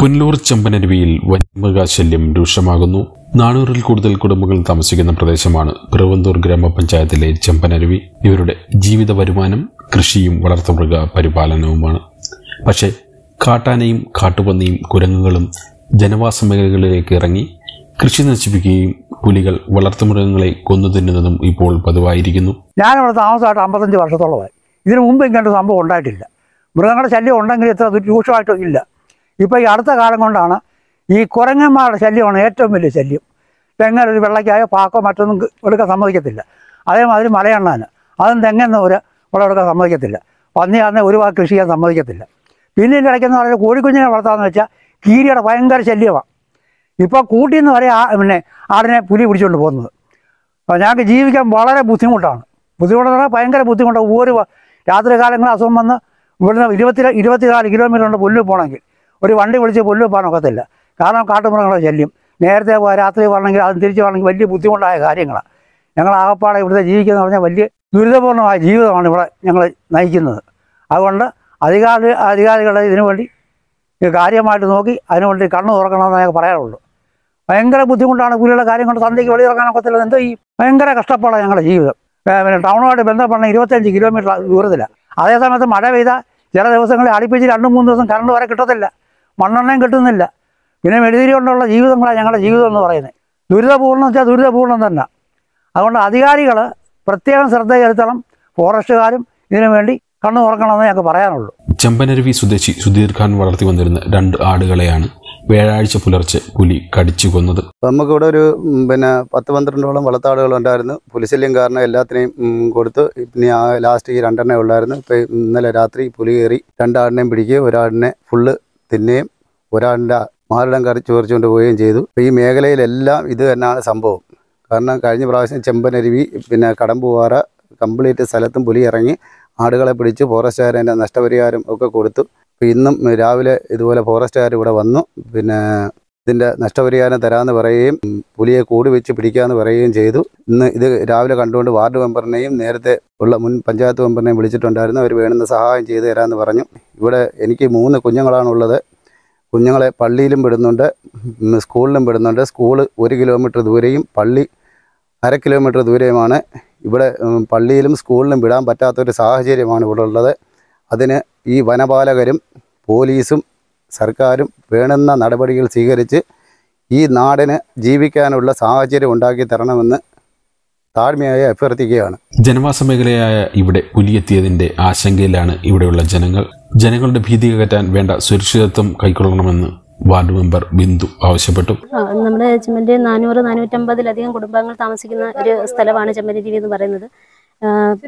പുനലൂർ ചെമ്പനരുവിയിൽ വന്യമൃഗശല്യം രൂക്ഷമാകുന്നു നാനൂറിൽ കൂടുതൽ കുടുംബങ്ങൾ താമസിക്കുന്ന പ്രദേശമാണ് പിറവന്തൂർ ഗ്രാമപഞ്ചായത്തിലെ ചെമ്പനരുവി ഇവരുടെ ജീവിത വരുമാനം കൃഷിയും വളർത്തുമൃഗ പരിപാലനവുമാണ് പക്ഷേ കാട്ടാനയും കാട്ടുപന്നിയും കുരങ്ങുകളും ജനവാസ മേഖലകളിലേക്ക് ഇറങ്ങി കൃഷി നശിപ്പിക്കുകയും പുലികൾ വളർത്തുമൃഗങ്ങളെ കൊന്നു തിന്നുന്നതും ഇപ്പോൾ പതിവായിരിക്കുന്നു ഞാനിവിടെ താമസമായിട്ട് അമ്പത്തഞ്ച് വർഷത്തോളമായി ഇതിനു മുമ്പ് ഇങ്ങനത്തെ സംഭവം ഉണ്ടായിട്ടില്ല മൃഗങ്ങളുടെ ശല്യം ഉണ്ടെങ്കിൽ ഇത്ര രൂക്ഷമായിട്ടും ഇല്ല ഇപ്പോൾ ഈ അടുത്ത കാലം കൊണ്ടാണ് ഈ കുരങ്ങന്മാരുടെ ശല്യമാണ് ഏറ്റവും വലിയ ശല്യം തെങ്ങൽ ഒരു വെള്ളയ്ക്കായോ പാക്കോ മറ്റൊന്നും ക- എടുക്കാൻ സമ്മതിക്കത്തില്ല അതേമാതിരി മലയെണ്ണാൻ അതും തെങ്ങെന്ന് ഒരു വിളവെടുക്കാൻ സമ്മതിക്കത്തില്ല പന്നിയാറിനെ ഒരുപാട് കൃഷി ചെയ്യാൻ സമ്മതിക്കത്തില്ല പിന്നെ ഇതിൻ്റെ ഇടയ്ക്കെന്ന് പറയുന്നത് കോഴിക്കുഞ്ഞിനെ വളർത്താമെന്ന് വെച്ചാൽ കീരിയുടെ ഭയങ്കര ശല്യമാണ് ഇപ്പോൾ കൂട്ടിന്ന് വരെ ആ പിന്നെ ആടിനെ പുലി പിടിച്ചുകൊണ്ട് പോകുന്നത് അപ്പോൾ ഞങ്ങൾക്ക് ജീവിക്കാൻ വളരെ ബുദ്ധിമുട്ടാണ് ബുദ്ധിമുട്ടെന്ന് പറഞ്ഞാൽ ഭയങ്കര ബുദ്ധിമുട്ടാണ് ഒരു വ- രാത്രി കാലങ്ങളിൽ അസുഖം വന്ന് ഇവിടുന്ന് ഇരുപത്തി ഇരുപത്തിനാല് കിലോമീറ്റർ ഉണ്ട് പുല്ല് പോകണമെങ്കിൽ ഒരു വണ്ടി വിളിച്ച് പുല്ല് പോകാൻ ഒക്കത്തില്ല കാരണം കാട്ടുമൃഗങ്ങളുടെ ശല്യം നേരത്തെ പോ- രാത്രി വരണമെങ്കിൽ അത് തിരിച്ച് വരണമെങ്കിൽ വലിയ ബുദ്ധിമുട്ടായ കാര്യങ്ങളാണ് ഞങ്ങൾ ആകപ്പാടെ ഇവിടുത്തെ ജീവിക്കുന്ന പറഞ്ഞാൽ വലിയ ദുരിതപൂർണ്ണമായ ജീവിതമാണ് ഇവിടെ ഞങ്ങൾ നയിക്കുന്നത് അതുകൊണ്ട് അധികാരി അധികാരികൾ ഇതിനു വേണ്ടി ഇത് കാര്യമായിട്ട് നോക്കി അതിനു വേണ്ടി കണ്ണു തുറക്കണമെന്ന് ഞങ്ങൾക്ക് പറയാനുള്ളൂ ഭയങ്കര ബുദ്ധിമുട്ടാണ് പുലിയുടെ കാര്യം കൊണ്ട് സന്ധ്യയ്ക്ക് വെളിയിറങ്ങാനൊക്കത്തില്ല എന്തോ ഈ ഭയങ്കര കഷ്ടപ്പാടാണ് ഞങ്ങളുടെ ജീവിതം ഏ, പിന്നെ ടൗണുമായിട്ട് ബന്ധപ്പെടണം ഇരുപത്തഞ്ച് കിലോമീറ്റർ ദൂരത്തിലാണ് അതേ സമയത്ത് മഴ പെയ്താൽ ചില ദിവസങ്ങളിൽ അടുപ്പിച്ച് രണ്ടും മൂന്ന് ദിവസം കറണ്ട് വരെ കിട്ടത്തില്ല മണ്ണെണ്ണയും കിട്ടുന്നില്ല പിന്നെ മെഴുതിരി കൊണ്ടുള്ള ജീവിതങ്ങളാണ് ഞങ്ങളുടെ ജീവിതം എന്ന് പറയുന്നത് ദുരിതപൂർണ്ണം വെച്ചാൽ ദുരിതപൂർണ്ണം തന്നെ അതുകൊണ്ട് അധികാരികൾ പ്രത്യേകം ശ്രദ്ധ ചെലുത്തണം ഫോറസ്റ്റുകാരും ഇതിനു വേണ്ടി കണ്ണു തുറക്കണമെന്ന് ഞങ്ങൾക്ക് പറയാനുള്ളൂ ചെമ്പനരുവി സ്വദേശി സുധീർ ഖാൻ വളർത്തി വന്നിരുന്ന രണ്ട് ആടുകളെയാണ് വ്യാഴാഴ്ച പുലർച്ചെ പുലി കടിച്ചു കൊന്നത് അപ്പം നമുക്കിവിടെ ഒരു ഉം, പിന്നെ പത്ത് പന്ത്രണ്ടോളം വളർത്താടുകൾ ഉണ്ടായിരുന്നു പുലിശല്യം കാരണം എല്ലാത്തിനെയും ഉം, കൊടുത്ത് പിന്നെ ആ ലാസ്റ്റ് ഈ രണ്ടെണ്ണേ ഉള്ളായിരുന്നു ഇപ്പം ഇന്നലെ രാത്രി പുലി കയറി രണ്ടാടിനെയും പിടിക്കുകയും ഒരാടിനെ ഫുള്ള് തിന്നുകയും ഒരാടിൻ്റെ മാറിടം കറി ചോറിച്ചുകൊണ്ട് പോവുകയും ചെയ്തു അപ്പോൾ ഈ മേഖലയിലെല്ലാം ഇത് തന്നെയാണ് സംഭവം കാരണം കഴിഞ്ഞ പ്രാവശ്യം ചെമ്പനരുവി പിന്നെ കടമ്പുവാറ കംപ്ലീറ്റ് സ്ഥലത്തും പുലി ഇറങ്ങി ആടുകളെ പിടിച്ച് ഫോറസ്റ്റുകാരൻ്റെ നഷ്ടപരിഹാരം ഒക്കെ കൊടുത്തു അപ്പോൾ ഇന്നും രാവിലെ ഇതുപോലെ ഫോറസ്റ്റുകാർ ഇവിടെ വന്നു പിന്നെ ഇതിൻ്റെ നഷ്ടപരിഹാരം തരാമെന്ന് പറയുകയും ഉം, പുലിയെ കൂടി വെച്ച് പിടിക്കാമെന്ന് പറയുകയും ചെയ്തു ഇന്ന് ഇത് രാവിലെ കണ്ടുകൊണ്ട് വാർഡ് മെമ്പറിനെയും നേരത്തെ ഉള്ള മുൻ പഞ്ചായത്ത് മെമ്പറിനെയും വിളിച്ചിട്ടുണ്ടായിരുന്നു അവർ വേണ്ടുന്ന സഹായം ചെയ്തു തരാമെന്ന് പറഞ്ഞു ഇവിടെ എനിക്ക് മൂന്ന് കുഞ്ഞുങ്ങളാണുള്ളത് കുഞ്ഞുങ്ങളെ പള്ളിയിലും വിടുന്നുണ്ട് ഉം, സ്കൂളിലും വിടുന്നുണ്ട് സ്കൂള് ഒരു കിലോമീറ്റർ ദൂരെയും പള്ളി അര കിലോമീറ്റർ ദൂരെയുമാണ് ഇവിടെ ഉം, പള്ളിയിലും സ്കൂളിലും വിടാൻ പറ്റാത്തൊരു സാഹചര്യമാണ് ഇവിടെ ഉള്ളത് അതിന് ഈ വനപാലകരും പോലീസും സർക്കാരും വേണ്ടുന്ന നടപടികൾ സ്വീകരിച്ച് ഈ നാടിന് ജീവിക്കാനുള്ള സാഹചര്യം ഉണ്ടാക്കി തരണമെന്ന് താഴ്മയായി അഭ്യർത്ഥിക്കുകയാണ് ജനവാസ മേഖലയായ ഇവിടെ പുലിയെത്തിയതിന്റെ ആശങ്കയിലാണ് ഇവിടെയുള്ള ജനങ്ങൾ ജനങ്ങളുടെ ഭീതി അകറ്റാൻ വേണ്ട സുരക്ഷിതത്വം കൈക്കൊള്ളണമെന്ന് വാർഡ് മെമ്പർ ബിന്ദു ആവശ്യപ്പെട്ടു ആ, നമ്മുടെ ചെമ്മൻ്റെ നാനൂറ് നാനൂറ്റമ്പതിലധികം കുടുംബങ്ങൾ താമസിക്കുന്ന ഒരു സ്ഥലമാണ് ചെമ്മരരുവി എന്ന് പറയുന്നത് ആ,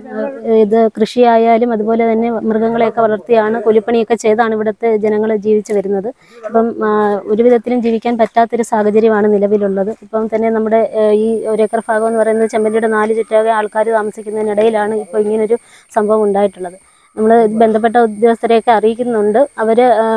ഇത് കൃഷിയായാലും അതുപോലെ തന്നെ മൃഗങ്ങളെയൊക്കെ വളർത്തിയാണ് കൂലിപ്പണിയൊക്കെ ചെയ്താണ് ഇവിടുത്തെ ജനങ്ങൾ ജീവിച്ചു വരുന്നത് അപ്പം ആ, ഒരു വിധത്തിലും ജീവിക്കാൻ പറ്റാത്തൊരു സാഹചര്യമാണ് നിലവിലുള്ളത് ഇപ്പം തന്നെ നമ്മുടെ ഏ, ഈ ഒരേക്കർ ഭാഗം എന്ന് പറയുന്നത് ചെമ്മല്ലിയുടെ നാല് ചുറ്റാകെ ആൾക്കാർ താമസിക്കുന്നതിനിടയിലാണ് ഇപ്പോൾ ഇങ്ങനൊരു സംഭവം ഉണ്ടായിട്ടുള്ളത് നമ്മൾ ബന്ധപ്പെട്ട ഉദ്യോഗസ്ഥരെയൊക്കെ അറിയിക്കുന്നുണ്ട് അവർ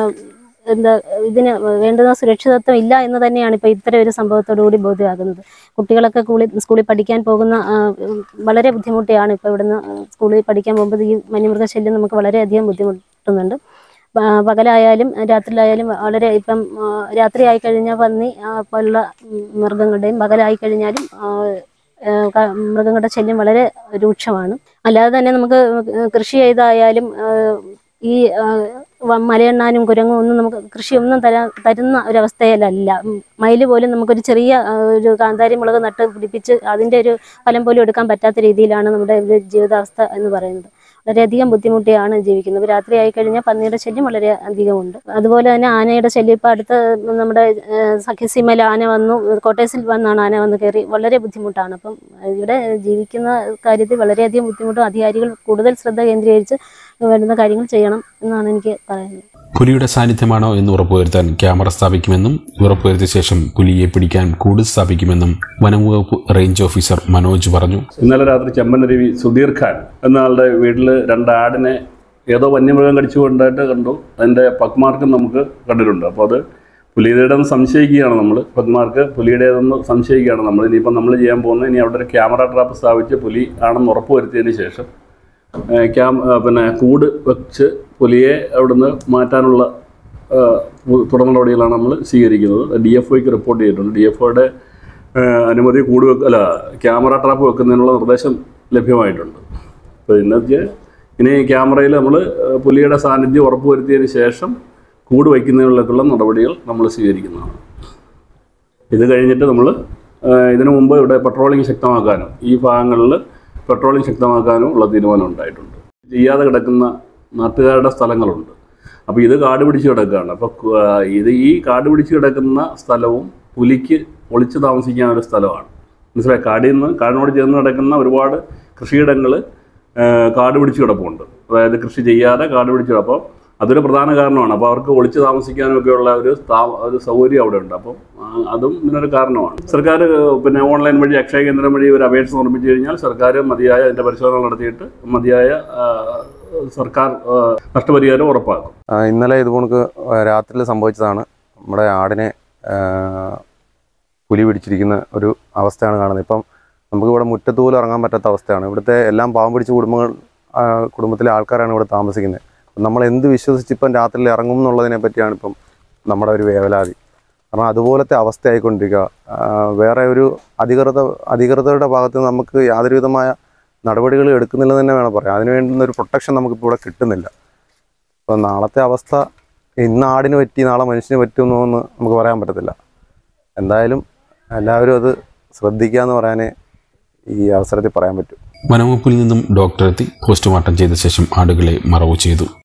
എന്താ ഇതിന് വേണ്ടുന്ന സുരക്ഷിതത്വം ഇല്ല എന്ന് തന്നെയാണ് ഇപ്പോൾ ഇത്തരം ഒരു സംഭവത്തോടുകൂടി ബോധ്യമാകുന്നത് കുട്ടികളൊക്കെ സ്കൂളിൽ സ്കൂളിൽ പഠിക്കാൻ പോകുന്ന ആ, ഉം, വളരെ ബുദ്ധിമുട്ടിയാണ് ഇപ്പോൾ ഇവിടുന്ന് സ്കൂളിൽ പഠിക്കാൻ പോകുമ്പോൾ ഈ വന്യമൃഗശല്യം നമുക്ക് വളരെയധികം ബുദ്ധിമുട്ടുന്നുണ്ട് പ- പകലായാലും രാത്രിയിലായാലും വളരെ ഇപ്പം ആ, രാത്രി ആയി കഴിഞ്ഞാൽ പന്നി ആ, പോലുള്ള ഉം, മൃഗങ്ങളുടെയും പകലായി കഴിഞ്ഞാലും ആ, ആ, ക- മൃഗങ്ങളുടെ ശല്യം വളരെ രൂക്ഷമാണ് അല്ലാതെ തന്നെ നമുക്ക് കൃഷി ചെയ്തായാലും ആ, ഈ ആ, വ- മലയെണ്ണാനും കുരങ്ങും ഒന്നും നമുക്ക് കൃഷിയൊന്നും തരാ തരുന്ന ഒരവസ്ഥയിലല്ല ഉം, മയില് പോലും നമുക്കൊരു ചെറിയ ആ, ഒരു കാന്താരി മുളക് നട്ട് പിടിപ്പിച്ച് അതിൻ്റെ ഒരു ഫലം പോലും എടുക്കാൻ പറ്റാത്ത രീതിയിലാണ് നമ്മുടെ ഒരു ജീവിതാവസ്ഥ എന്ന് പറയുന്നത് വളരെയധികം ബുദ്ധിമുട്ടിയാണ് ജീവിക്കുന്നത് ഇപ്പോൾ രാത്രി ആയി കഴിഞ്ഞാൽ പന്നിയുടെ ശല്യം വളരെ അധികമുണ്ട് അതുപോലെ തന്നെ ആനയുടെ ശല്യം ഇപ്പോൾ അടുത്ത നമ്മുടെ ഏഹ്, സഖ്യസീമയിൽ ആന വന്നു കോട്ടേഴ്സിൽ വന്നാണ് ആന വന്ന് കയറി വളരെ ബുദ്ധിമുട്ടാണ് അപ്പം ഇവിടെ ജീവിക്കുന്ന കാര്യത്തിൽ വളരെയധികം ബുദ്ധിമുട്ടും അധികാരികൾ കൂടുതൽ ശ്രദ്ധ കേന്ദ്രീകരിച്ച് വേണ്ടുന്ന കാര്യങ്ങൾ ചെയ്യണം എന്നാണ് എനിക്ക് പറയുന്നത് പുലിയുടെ സാന്നിധ്യമാണോ എന്ന് ഉറപ്പുവരുത്താൻ ക്യാമറ സ്ഥാപിക്കുമെന്നും ഉറപ്പുവരുത്തിയ ശേഷം പുലിയെ പിടിക്കാൻ കൂട് സ്ഥാപിക്കുമെന്നും വനംവകുപ്പ് റേഞ്ച് ഓഫീസർ മനോജ് പറഞ്ഞു ഇന്നലെ രാത്രി ചെമ്പനരുവി സുധീർ ഖാൻ എന്ന ആളുടെ വീട്ടിൽ രണ്ട് ആടിനെ ഏതോ വന്യമൃഗം കടിച്ചു കൊണ്ടായിട്ട് കണ്ടു അതിൻ്റെ പക്മാർക്കും നമുക്ക് കണ്ടിട്ടുണ്ട് അപ്പോൾ അത് പുലിയുടേതെന്ന് സംശയിക്കുകയാണ് നമ്മൾ പക്മാർക്ക് പുലിയുടേതെന്ന് സംശയിക്കുകയാണ് നമ്മൾ ഇനിയിപ്പോൾ നമ്മൾ ചെയ്യാൻ പോകുന്നത് ഇനി അവിടെ ഒരു ക്യാമറ ട്രാപ്പ് സ്ഥാപിച്ച് പുലി ആണെന്ന് ഉറപ്പ് വരുത്തിയതിന് ശേഷം ഏഹ് ക്യാം ഏഹ് പിന്നെ കൂട് വെച്ച് പുലിയെ അവിടുന്ന് മാറ്റാനുള്ള ആ, തുടർ നടപടികളാണ് നമ്മൾ സ്വീകരിക്കുന്നത് ഡി എഫ് ഒക്ക് റിപ്പോർട്ട് ചെയ്തിട്ടുണ്ട് ഡി എഫ് ഒയുടെ അനുമതി കൂട് വെക്ക അല്ല ക്യാമറ ട്രാപ്പ് വെക്കുന്നതിനുള്ള നിർദ്ദേശം ലഭ്യമായിട്ടുണ്ട് അപ്പോൾ ഇന്ന് വെച്ചാൽ ഇനി ക്യാമറയിൽ നമ്മൾ പുലിയുടെ സാന്നിധ്യം ഉറപ്പുവരുത്തിയതിന് ശേഷം കൂട് വയ്ക്കുന്നതിനുള്ള നടപടികൾ നമ്മൾ സ്വീകരിക്കുന്നതാണ് ഇത് കഴിഞ്ഞിട്ട് നമ്മൾ ഇതിനു മുമ്പ് ഇവിടെ പെട്രോളിംഗ് ശക്തമാക്കാനും ഈ ഭാഗങ്ങളിൽ പെട്രോളിംഗ് ശക്തമാക്കാനും ഉള്ള തീരുമാനം ഉണ്ടായിട്ടുണ്ട് ചെയ്യാതെ കിടക്കുന്ന നാട്ടുകാരുടെ സ്ഥലങ്ങളുണ്ട് അപ്പോൾ ഇത് കാട് പിടിച്ച് കിടക്കുകയാണ് അപ്പോൾ ഇത് ഈ കാട് പിടിച്ച് കിടക്കുന്ന സ്ഥലവും പുലിക്ക് ഒളിച്ച് താമസിക്കാൻ ഒരു സ്ഥലമാണ് മനസ്സിലായി കാടിൽ നിന്ന് കാടിനോട് ചേർന്ന് കിടക്കുന്ന ഒരുപാട് കൃഷിയിടങ്ങൾ കാട് പിടിച്ച് കിടപ്പുണ്ട് അതായത് കൃഷി ചെയ്യാതെ കാട് പിടിച്ച് കിടക്കും അപ്പോൾ അതൊരു പ്രധാന കാരണമാണ് അപ്പോൾ അവർക്ക് ഒളിച്ച് താമസിക്കാനൊക്കെയുള്ള ഒരു താ ഒരു സൗകര്യം അവിടെ ഉണ്ട് അപ്പം ആ, അതും ഇതിനൊരു കാരണമാണ് സർക്കാർ പിന്നെ ഓൺലൈൻ വഴി അക്ഷയ കേന്ദ്രം വഴി ഒരു അപേക്ഷ സമർപ്പിച്ചു കഴിഞ്ഞാൽ സർക്കാർ മതിയായ അതിൻ്റെ പരിശോധന നടത്തിയിട്ട് മതിയായ ആ, സർക്കാർ ആ, നഷ്ടപരിഹാരം ഉറപ്പാക്കും ആ, ഇന്നലെ ഇത് കണക്ക് രാത്രിയിൽ സംഭവിച്ചതാണ് നമ്മുടെ ആടിനെ ആ, പുലി പിടിച്ചിരിക്കുന്ന ഒരു അവസ്ഥയാണ് കാണുന്നത് ഇപ്പം നമുക്ക് ഇവിടെ മുറ്റത്ത് പോലും ഇറങ്ങാൻ പറ്റാത്ത അവസ്ഥയാണ് ഇവിടുത്തെ എല്ലാം പാവം പിടിച്ച കുടുംബങ്ങൾ ആ, കുടുംബത്തിലെ ആൾക്കാരാണ് ഇവിടെ താമസിക്കുന്നത് അപ്പം നമ്മൾ എന്ത് വിശ്വസിച്ച് ഇപ്പം രാത്രിയിൽ ഇറങ്ങും എന്നുള്ളതിനെ പറ്റിയാണ് ഇപ്പം നമ്മുടെ ഒരു വേവലാതി കാരണം അതുപോലത്തെ അവസ്ഥയായിക്കൊണ്ടിരിക്കുക ആ, വേറെ ഒരു അധികൃത അധികൃതരുടെ ഭാഗത്ത് നിന്ന് നമുക്ക് യാതൊരു വിധമായ നടപടികൾ എടുക്കുന്നില്ലെന്ന് തന്നെ വേണം പറയാം അതിന് വേണ്ടുന്ന ഒരു പ്രൊട്ടക്ഷൻ നമുക്കിപ്പോൾ ഇവിടെ കിട്ടുന്നില്ല അപ്പോൾ നാളത്തെ അവസ്ഥ ഇന്ന് ആടിന് പറ്റി നാളെ മനുഷ്യന് പറ്റുമോ എന്ന് നമുക്ക് പറയാൻ പറ്റത്തില്ല എന്തായാലും എല്ലാവരും അത് ശ്രദ്ധിക്കുക എന്ന് പറയാനേ ഈ അവസരത്തിൽ പറയാൻ പറ്റൂ വനംവകുപ്പിൽ നിന്നും ഡോക്ടർ എത്തി പോസ്റ്റ്മോർട്ടം ചെയ്ത ശേഷം ആടുകളെ മറവു ചെയ്തു